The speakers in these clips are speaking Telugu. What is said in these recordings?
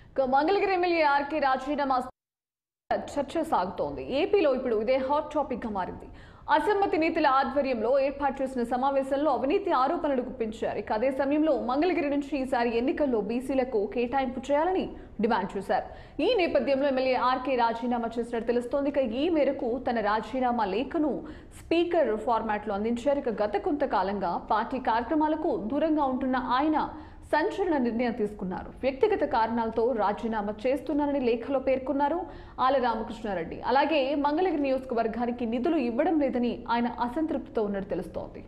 ఇక మంగళగిరి ఎమ్మెల్యే ఆర్కే రాజీనామా చర్చ సాగుతోంది ఏపీలో ఇప్పుడు ఇదే హాట్ టాపిక్ గా మారింది అసమ్మతి నేతల ఆధ్వర్యంలో ఏర్పాటు చేసిన సమావేశంలో అవినీతి ఆరోపణలు గుప్పించారు ఇక అదే సమయంలో మంగళగిరి నుంచి ఈసారి ఎన్నికల్లో బీసీలకు కేటాయింపు చేయాలని డిమాండ్ చేశారు ఈ నేపథ్యంలో ఎమ్మెల్యే ఆర్కే రాజీనామా చేసినట్టు తెలుస్తోంది ఇక ఈ మేరకు తన రాజీనామా లేఖను స్పీకర్ ఫార్మాట్ లో అందించారు ఇక గత కొంతకాలంగా పార్టీ కార్యక్రమాలకు దూరంగా ఉంటున్న ఆయన సంచలన నిర్ణయం తీసుకున్నారు వ్యక్తిగత కారణాలతో రాజీనామా చేస్తున్నారని లేఖలో పేర్కొన్నారు ఆల రామకృష్ణారెడ్డి అలాగే మంగళగిరి నియోజకవర్గానికి నిధులు ఇవ్వడం లేదని ఆయన అసంతృప్తితో ఉన్నట్టు తెలుస్తోంది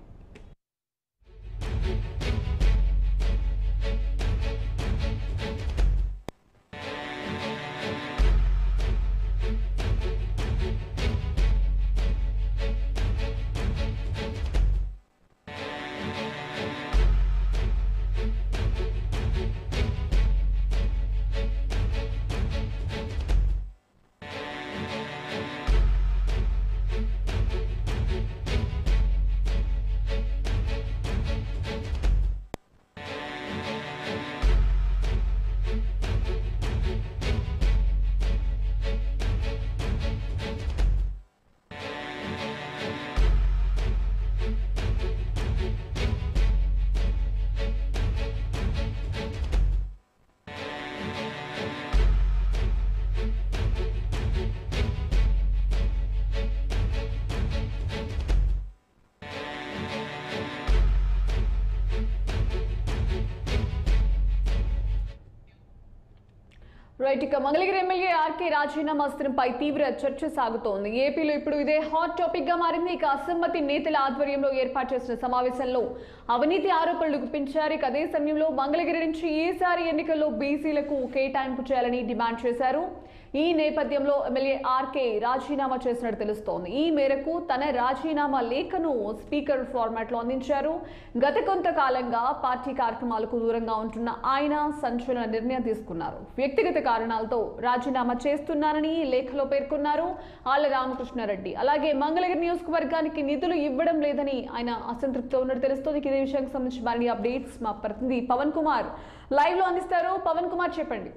రైట్ ఇక మంగళగిరి ఎమ్మెల్యే ఆర్కే రాజీనామా అస్త్రంపై తీవ్ర చర్చ సాగుతోంది ఏపీలో ఇప్పుడు ఇదే హాట్ టాపిక్ గా మారింది ఇక అసమ్మతి నేతల ఆధ్వర్యంలో ఏర్పాటు చేసిన సమావేశంలో అవినీతి ఆరోపణలు గుప్పించారు ఇక అదే సమయంలో మంగళగిరి నుంచి ఈసారి ఎన్నికల్లో బీసీలకు కేటాయింపు చేయాలని డిమాండ్ చేశారు ఈ నేపథ్యంలో ఎమ్మెల్యే ఆర్కే రాజీనామా చేసినట్టు తెలుస్తోంది ఈ మేరకు తన రాజీనామా లేఖను స్పీకర్ ఫార్మాట్ లో అందించారు గత కొంతకాలంగా పార్టీ కార్యక్రమాలకు దూరంగా ఉంటున్న ఆయన సంచలన నిర్ణయం తీసుకున్నారు వ్యక్తిగత కారణాలతో రాజీనామా చేస్తున్నారని లేఖలో పేర్కొన్నారు ఆళ్ల రామకృష్ణారెడ్డి అలాగే మంగళగిరి నియోజకవర్గానికి నిధులు ఇవ్వడం లేదని ఆయన అసంతృప్తితో ఉన్నట్టు తెలుస్తోంది ఇదే విషయానికి సంబంధించి మరిన్ని అప్డేట్స్ మా ప్రతినిధి పవన్ కుమార్ లైవ్ లో అందిస్తారు పవన్ కుమార్ చెప్పండి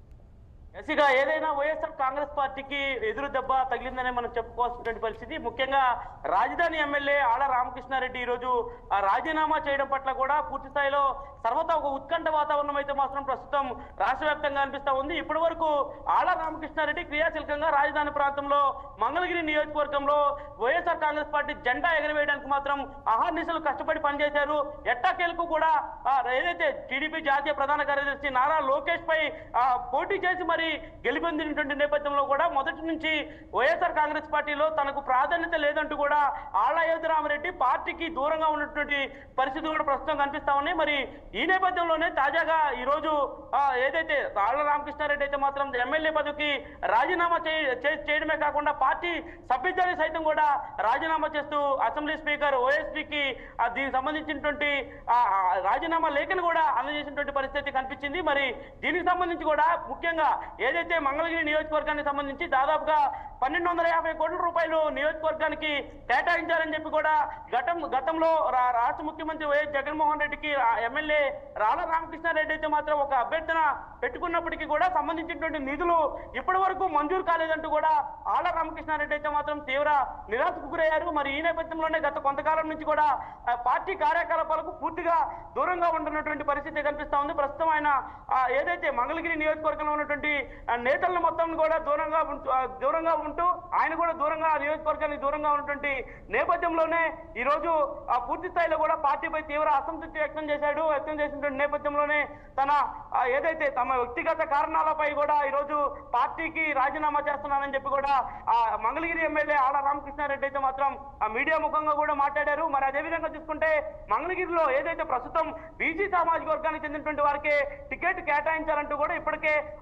ఎస్సీగా ఏదైనా వైఎస్ఆర్ కాంగ్రెస్ పార్టీకి ఎదురు దెబ్బ తగిలిందనే మనం చెప్పుకోవాల్సినటువంటి పరిస్థితి ముఖ్యంగా రాజధాని ఎమ్మెల్యే ఆళ్ల రామకృష్ణారెడ్డి ఈ రోజు ఆ రాజీనామా చేయడం పట్ల కూడా పూర్తి స్థాయిలో సర్వతా ఒక ఉత్కంఠ వాతావరణం అయితే మాత్రం ప్రస్తుతం రాష్ట్ర వ్యాప్తంగా అనిపిస్తా ఉంది ఇప్పటి వరకు ఆళ్ల రామకృష్ణారెడ్డి క్రియాశీలకంగా రాజధాని ప్రాంతంలో మంగళగిరి నియోజకవర్గంలో వైఎస్ఆర్ కాంగ్రెస్ పార్టీ జెండా ఎగరవేయడానికి మాత్రం అహర్నిశలు కష్టపడి పనిచేశారు ఎట్టాకేలకు కూడా ఆ, ఏదైతే టీడీపీ జాతీయ ప్రధాన కార్యదర్శి నారా లోకేష్ పై ఆ, పోటీ చేసి మరి గెలుపొందినటువంటి నేపథ్యంలో కూడా మొదటి నుంచి వైఎస్ఆర్ కాంగ్రెస్ పార్టీలో తనకు ప్రాధాన్యత లేదంటూ కూడా ఆళ్ల రామరెడ్డి పార్టీకి దూరంగా ఉన్నటువంటి పరిస్థితి కూడా ప్రస్తుతం కనిపిస్తా ఉన్నాయి మరి ఈ నేపథ్యంలోనే తాజాగా ఈ రోజు ఆ, ఏదైతే ఆళ్ల రామకృష్ణారెడ్డి అయితే మాత్రం ఎమ్మెల్యే పదవికి రాజీనామా చేయ- చే- చేయడమే కాకుండా పార్టీ సభ్యత్వాన్ని సైతం కూడా రాజీనామా చేస్తూ అసెంబ్లీ స్పీకర్ ఓఎస్పీకి దీనికి సంబంధించినటువంటి ఆ, ఆ, రాజీనామా లేఖను కూడా అందజేసినటువంటి పరిస్థితి కనిపించింది మరి దీనికి సంబంధించి కూడా ముఖ్యంగా ఏదైతే మంగళగిరి నియోజకవర్గానికి సంబంధించి దాదాపుగా పన్నెండు వందల యాభై కోట్ల రూపాయలు నియోజకవర్గానికి కేటాయించారని చెప్పి కూడా గతం గతంలో రా- రాష్ట్ర ముఖ్యమంత్రి వైఎస్ జగన్మోహన్ రెడ్డికి రా- ఎమ్మెల్యే రాళ్ళ రామకృష్ణారెడ్డి అయితే మాత్రం ఒక అభ్యర్థన పెట్టుకున్నప్పటికీ కూడా సంబంధించినటువంటి నిధులు ఇప్పటి వరకు మంజూరు కాలేదంటూ కూడా ఆళ్ల రామకృష్ణారెడ్డి అయితే మాత్రం తీవ్ర నిరాశకు గురయ్యారు మరి ఈ నేపథ్యంలోనే గత కొంతకాలం నుంచి కూడా ఆ, పార్టీ కార్యకలాపాలకు పూర్తిగా దూరంగా ఉంటున్నటువంటి పరిస్థితి కనిపిస్తా ఉంది ప్రస్తుతం ఆయన ఆ, ఏదైతే మంగళగిరి నియోజకవర్గంలో ఉన్నటువంటి ఆ, నేతలను మొత్తం కూడా దూరంగా ఉంటూ ఆ, దూరంగా ఉంటూ ఆయన కూడా దూరంగా ఆ నియోజకవర్గానికి దూరంగా ఉన్నటువంటి నేపథ్యంలోనే ఈ రోజు ఆ పూర్తి స్థాయిలో కూడా పార్టీపై తీవ్ర అసంతృప్తి వ్యక్తం చేశాడు వ్యక్తం చేసినటువంటి నేపథ్యంలోనే తన ఆ, ఏదైతే తమ వ్యక్తిగత కారణాలపై కూడా ఈ రోజు పార్టీకి రాజీనామా చేస్తున్నానని చెప్పి కూడా ఆ మంగళగిరి ఎమ్మెల్యే ఆళ్ల రామకృష్ణారెడ్డి అయితే మాత్రం ఆ మీడియా ముఖంగా కూడా మాట్లాడారు మరి అదే విధంగా చూసుకుంటే మంగళగిరిలో ఏదైతే ప్రస్తుతం బీసీ సామాజిక వర్గానికి చెందినటువంటి వారికి టికెట్ కేటాయించాలంటూ కూడా ఇప్పటికే ఒక ఆ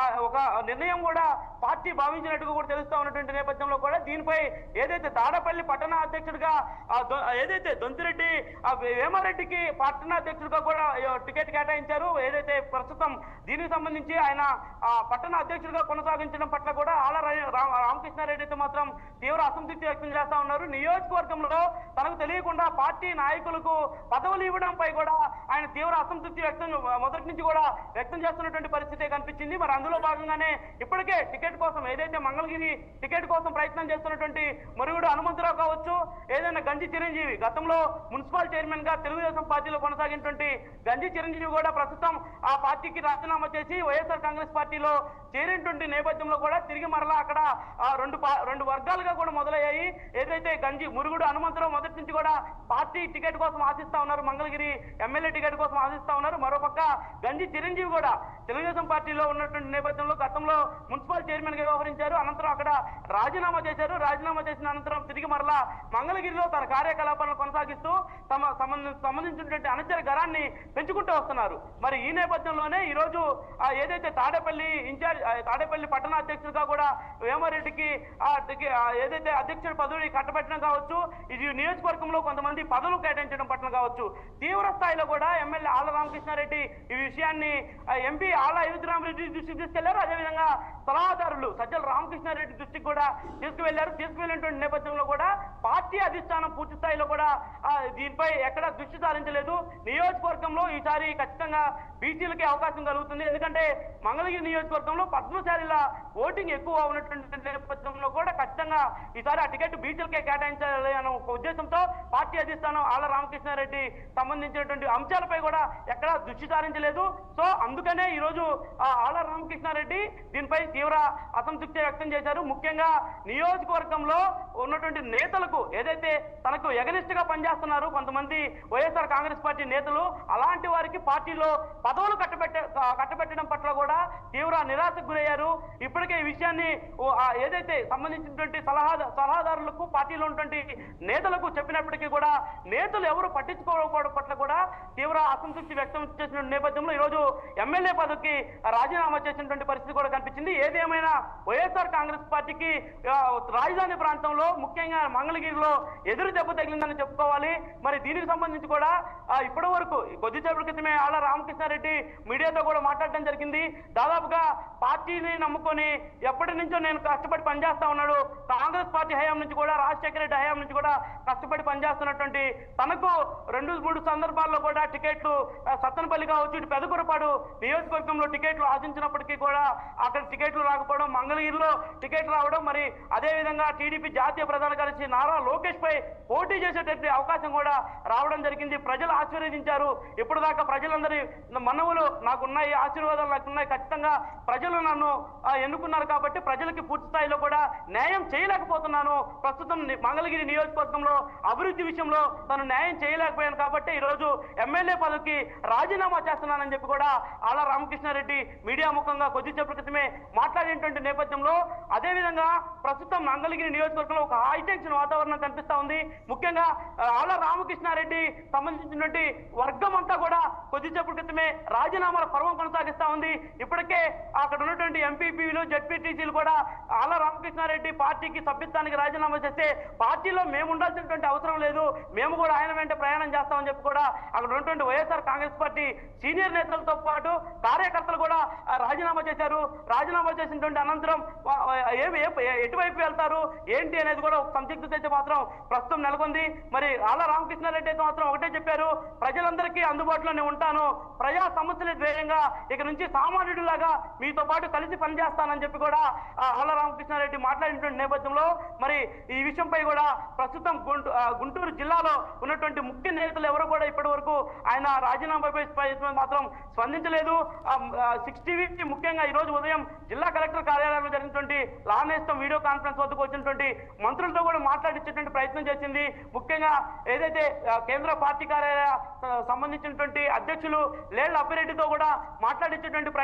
ఆ, ఒక నిర్ణయం కూడా పార్టీ భావించినట్టుగా కూడా తెలుస్తా ఉన్నటువంటి నేపథ్యంలో కూడా దీనిపై ఏదైతే తాడపల్లి పట్టణ అధ్యక్షుడిగా ఆ దొ- ఏదైతే దొంతిరెడ్డి ఆ వేమారెడ్డికి పట్టణ అధ్యక్షుడిగా కూడా ఆ, టికెట్ కేటాయించారు ఏదైతే ప్రస్తుతం దీనికి సంబంధించి ఆయన ఆ, పట్టణ అధ్యక్షుడిగా కొనసాగించడం పట్ల కూడా ఆల రా- రా- రామకృష్ణారెడ్డి అయితే మాత్రం తీవ్ర అసంతృప్తి వ్యక్తం చేస్తా ఉన్నారు నియోజకవర్గంలో తనకు తెలియకుండా పార్టీ నాయకులకు పదవులు ఇవ్వడంపై కూడా ఆయన తీవ్ర అసంతృప్తి వ్యక్తం మొదటి నుంచి కూడా వ్యక్తం చేస్తున్నటువంటి పరిస్థితి కనిపించింది మరి అందులో భాగంగానే ఇప్పటికే టికెట్ కోసం ఏదైతే మంగళగిరి టికెట్ కోసం ప్రయత్నం చేస్తున్నటువంటి మరుగుడు హనుమంతరావు కావచ్చు ఏదైనా గంజి చిరంజీవి గతంలో మున్సిపల్ చైర్మన్ గా తెలుగుదేశం పార్టీలో కొనసాగినటువంటి గంజి చిరంజీవి కూడా ప్రస్తుతం ఆ పార్టీకి రాజీనామా చేసి వైఎస్ఆర్ కాంగ్రెస్ పార్టీలో చేరినటువంటి నేపథ్యంలో కూడా తిరిగి మరలా అక్కడ ఆ రెండు పా- రెండు వర్గాలుగా కూడా మొదలయ్యాయి ఏదైతే గంజి మురుగుడు హనుమంతరావు మొదటి నుంచి కూడా పార్టీ టికెట్ కోసం ఆశిస్తా ఉన్నారు మంగళగిరి ఎమ్మెల్యే టికెట్ కోసం ఆశిస్తా ఉన్నారు మరోపక్క గంజి చిరంజీవి కూడా తెలుగుదేశం పార్టీలో ఉన్నటువంటి నేపథ్యంలో గతంలో మున్సిపల్ చైర్మన్ గా వ్యవహరించారు అనంతరం అక్కడ రాజీనామా చేశారు రాజీనామా చేసిన అనంతరం తిరిగి మరలా మంగళగిరిలో తన కార్యకలాపాలను కొనసాగిస్తూ తమ సంబంధ సంబంధించినటువంటి అనుచర గరాన్ని పెంచుకుంటూ వస్తున్నారు మరి ఈ నేపథ్యంలోనే ఈ రోజు ఆ, ఏదైతే తాడేపల్లి ఇన్ఛార్జ్ ఆ, తాడేపల్లి పట్టణ అధ్యక్షుడిగా కూడా వేమారెడ్డికి ఆ, టికె- ఆ, ఏదైతే అధ్యక్షుడి పదవి కట్టబెట్టడం కావచ్చు ఇది నియోజకవర్గంలో కొంతమంది పదవులు కేటాయించడం పట్ల కావచ్చు తీవ్ర స్థాయిలో కూడా ఎమ్మెల్యే ఆళ్ల రామకృష్ణారెడ్డి ఈ విషయాన్ని ఆ, ఎంపీ ఆళ్ల అయోధ్యరామరెడ్డి దృష్టికి తీసుకెళ్లారు అదేవిధంగా సలహాదారులు సజ్జల రామకృష్ణారెడ్డి దృష్టికి కూడా తీసుకువెళ్లారు తీసుకువెళ్ళినటువంటి నేపథ్యంలో కూడా పార్టీ అధిష్టానం పూర్తి స్థాయిలో కూడా ఆ, దీనిపై ఎక్కడ దృష్టి సారించలేదు నియోజకవర్గంలో ఈసారి ఖచ్చితంగా బీసీలకి అవకాశం కలుగుతుంది ఎందుకంటే మంగళగిరి నియోజకవర్గంలో పద్మశాలిల ఓటింగ్ ఎక్కువ ఉన్నటువంటి నేపథ్యంలో కూడా ఖచ్చితంగా ఈసారి ఆ టికెట్ బీసీలకే కేటాయించాలి అనే ఒక ఉద్దేశంతో పార్టీ అధిష్టానం ఆళ్ల రామకృష్ణారెడ్డి సంబంధించినటువంటి అంశాలపై కూడా ఎక్కడ దృష్టి సారించలేదు సో అందుకనే ఈ రోజు ఆ ఆళ్ల రామకృష్ణారెడ్డి దీనిపై తీవ్ర అసంతృప్తి వ్యక్తం చేశారు ముఖ్యంగా నియోజకవర్గంలో ఉన్నటువంటి నేతలకు ఏదైతే తనకు ఎగనిస్ట్ గా పనిచేస్తున్నారు కొంతమంది వైఎస్ఆర్ కాంగ్రెస్ పార్టీ నేతలు అలాంటి వారికి పార్టీలో పదవులు కట్టబెట్ట కట్టబెట్టడం పట్ల కూడా తీవ్ర నిరాశకు గురయ్యారు ఇప్పటికే ఈ విషయాన్ని ఓ, ఆ, ఏదైతే సంబంధించినటువంటి సలహా సలహాదారులకు పార్టీలో ఉన్నటువంటి నేతలకు చెప్పినప్పటికీ కూడా నేతలు ఎవరు పట్టించుకోకపోవడం పట్ల కూడా తీవ్ర అసంతృప్తి వ్యక్తం చేసిన నేపథ్యంలో ఈరోజు ఎమ్మెల్యే పదవికి రాజీనామా చేసినటువంటి పరిస్థితి కూడా కనిపించింది ఏది ఏమైనా వైఎస్ఆర్ కాంగ్రెస్ పార్టీకి ఆ, రాజధాని ప్రాంతంలో ముఖ్యంగా మంగళగిరిలో ఎదురు దెబ్బ తగిలిందని చెప్పుకోవాలి మరి దీనికి సంబంధించి కూడా ఆ, ఇప్పటి వరకు కొద్దిసేపటి క్రితమే ఆళ్ళ రామకృష్ణారెడ్డి మీడియాతో కూడా మాట్లాడడం జరిగింది దాదాపుగా పార్టీని నమ్ముకొని ఎప్పటి నుంచో నేను కష్టపడి పనిచేస్తా ఉన్నాడు కాంగ్రెస్ పార్టీ హయాం నుంచి కూడా రాజశేఖర రెడ్డి హయాం నుంచి కూడా కష్టపడి పనిచేస్తున్నటువంటి తనకు రెండు మూడు సందర్భాల్లో కూడా టికెట్లు ఆ, సత్తెనపల్లి కావచ్చు ఇటు పెదకురపాడు నియోజకవర్గంలో టికెట్లు ఆశించినప్పటికీ కూడా అక్కడ టికెట్లు రాకపోవడం మంగళగిరిలో టికెట్ రావడం మరి అదే విధంగా టీడీపీ జాతీయ ప్రధాన కార్యదర్శి నారా లోకేష్ పై పోటీ చేసేటటువంటి అవకాశం కూడా రావడం జరిగింది ప్రజలు ఆశీర్వదించారు ఇప్పుడు దాకా ప్రజలందరి మనవులు నాకున్నాయి ఆశీర్వాదాలు నాకున్నాయి ఖచ్చితంగా ప్రజలు నన్ను ఆ, ఎన్నుకున్నారు కాబట్టి ప్రజలకి పూర్తి స్థాయిలో కూడా న్యాయం చేయలేకపోతున్నాను ప్రస్తుతం ని- మంగళగిరి నియోజకవర్గంలో అభివృద్ధి విషయంలో తను న్యాయం చేయలేకపోయాను కాబట్టి ఈరోజు ఎమ్మెల్యే పదవికి రాజీనామా చేస్తున్నానని చెప్పి కూడా ఆళ్ళ రామకృష్ణారెడ్డి మీడియా ముఖంగా కొద్దిసేపటి క్రితమే మాట్లాడినటువంటి నేపథ్యంలో అదేవిధంగా ప్రస్తుతం మంగళగిరి నియోజకవర్గంలో ఒక హై టెన్షన్ వాతావరణం కనిపిస్తా ఉంది ముఖ్యంగా ఆ, ఆళ్ళ రామకృష్ణారెడ్డి సంబంధించినటువంటి వర్గం అంతా కూడా కొద్దిసేపటి క్రితమే రాజీనామాల పర్వం కొనసాగిస్తా ఉంది ఇప్పటికే అక్కడ ఉన్నటువంటి ఎంపీపీలు జడ్పీటీసీలు కూడా ఆళ్ళ రామకృష్ణారెడ్డి పార్టీకి సభ్యత్వానికి రాజీనామా చేస్తే పార్టీలో మేము ఉండాల్సినటువంటి అవసరం లేదు మేము కూడా ఆయన వెంట ప్రయాణం చేస్తామని చెప్పి కూడా అక్కడ ఉన్నటువంటి వైఎస్ఆర్ కాంగ్రెస్ పార్టీ సీనియర్ నేతలతో పాటు కార్యకర్తలు కూడా ఆ, రాజీనామా చేశారు రాజీనామా చేసినటువంటి అనంతరం వా- వా- ఏమి ఏ- ఎటువైపు వెళ్తారు ఏంటి అనేది కూడా ఒక సందిగ్ధత అయితే మాత్రం ప్రస్తుతం నెలకొంది మరి ఆళ్ళ రామకృష్ణారెడ్డి అయితే మాత్రం ఒకటే చెప్పారు ప్రజలందరికీ అందుబాటులోనే ఉంటాను ప్రజా సమస్యల ధైర్యంగా ఇక నుంచి సామాన్యుడిలాగా మీతో పాటు కలిసి పనిచేస్తానని చెప్పి కూడా ఆ, ఆళ్ళ రామకృష్ణారెడ్డి మాట్లాడినటువంటి నేపథ్యంలో మరి ఈ విషయంపై కూడా ప్రస్తుతం గుంటూ ఆ, గుంటూరు జిల్లాలో ఉన్నటువంటి ముఖ్య నేతలు ఎవరు కూడా ఇప్పటి వరకు ఆయన రాజీనామాపై పై మాత్రం స్పందించలేదు సిక్స్ టీవీ ముఖ్యంగా ఈ రోజు ఉదయం జిల్లా కలెక్టర్ కార్యాలయంలో జరిగినటువంటి లానేస్తం వీడియో కాన్ఫరెన్స్ వద్దకు వచ్చినటువంటి మంత్రులతో కూడా మాట్లాడించేటువంటి ప్రయత్నం చేసింది ముఖ్యంగా ఏదైతే ఆ, కేంద్ర పార్టీ కార్యాలయ ఆ, సంబంధించినటువంటి అధ్యక్షులు లేళ్ల అప్పిరెడ్డితో కూడా మాట్లాడించేటువంటి ప్రయత్నం అయితే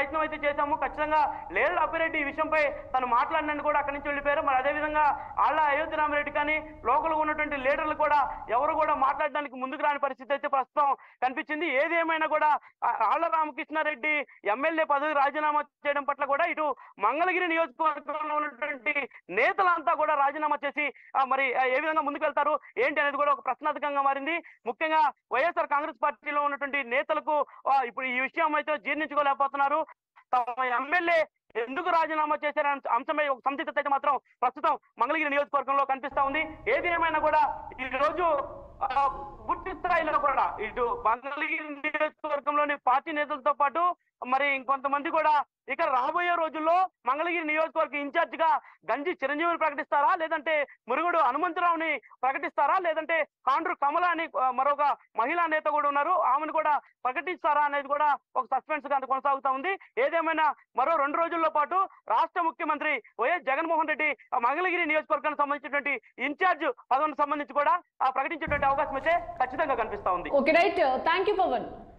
చేశాము ఖచ్చితంగా లేడు అప్పిరెడ్డి ఈ విషయంపై తను మాట్లాడినని కూడా అక్కడి నుంచి వెళ్ళిపోయారు మరి అదేవిధంగా ఆళ్ళ అయోధ్య రామిరెడ్డి కానీ లోకల్ ఉన్నటువంటి లీడర్లు కూడా ఎవరు కూడా మాట్లాడడానికి ముందుకు రాని పరిస్థితి అయితే ప్రస్తుతం కనిపించింది ఏది ఏమైనా కూడా ఆ- ఆళ్ల రామకృష్ణారెడ్డి ఎమ్మెల్యే పదవి రాజీనామా చేయడం పట్ల కూడా ఇటు మంగళగిరి నియోజకవర్గంలో ఉన్నటువంటి నేతలంతా కూడా రాజీనామా చేసి ఆ, మరి ఆ, ఏ విధంగా ముందుకు వెళ్తారు ఏంటి అనేది కూడా ఒక ప్రశ్నార్థకంగా మారింది ముఖ్యంగా వైఎస్ఆర్ కాంగ్రెస్ పార్టీలో ఉన్నటువంటి నేతలకు ఆ, ఇప్పుడు ఈ విషయం అయితే జీర్ణించుకోలేకపోతున్నారు తమ ఎమ్మెల్యే ఎందుకు రాజీనామా చేశారనే అంశమై ఒక సందిగ్ధత అయితే మాత్రం ప్రస్తుతం మంగళగిరి నియోజకవర్గంలో కనిపిస్తా ఉంది ఏది ఏమైనా కూడా ఈ రోజు ఆ, పూర్తి స్థాయిలో కూడా ఇటు మంగళగిరి నియోజకవర్గంలోని పార్టీ నేతలతో పాటు మరి ఇంకొంతమంది కూడా ఇక రాబోయే రోజుల్లో మంగళగిరి నియోజకవర్గ ఇన్ఛార్జ్ గా గంజి చిరంజీవిని ప్రకటిస్తారా లేదంటే మురుగుడు హనుమంతరావుని ప్రకటిస్తారా లేదంటే కాండ్రు కమల అని ఆ, మరొక మహిళా నేత కూడా ఉన్నారు ఆమెను కూడా ప్రకటిస్తారా అనేది కూడా ఒక సస్పెన్స్ గా కొనసాగుతా ఉంది ఏదేమైనా మరో రెండు రోజుల్లో పాటు రాష్ట్ర ముఖ్యమంత్రి వైఎస్ జగన్మోహన్ రెడ్డి ఆ మంగళగిరి నియోజకవర్గానికి సంబంధించినటువంటి ఇన్ఛార్జ్ పదవికి సంబంధించి కూడా ఆ ప్రకటించేటువంటి అవకాశం అయితే ఖచ్చితంగా కనిపిస్తా ఉంది okay right thank you Pawan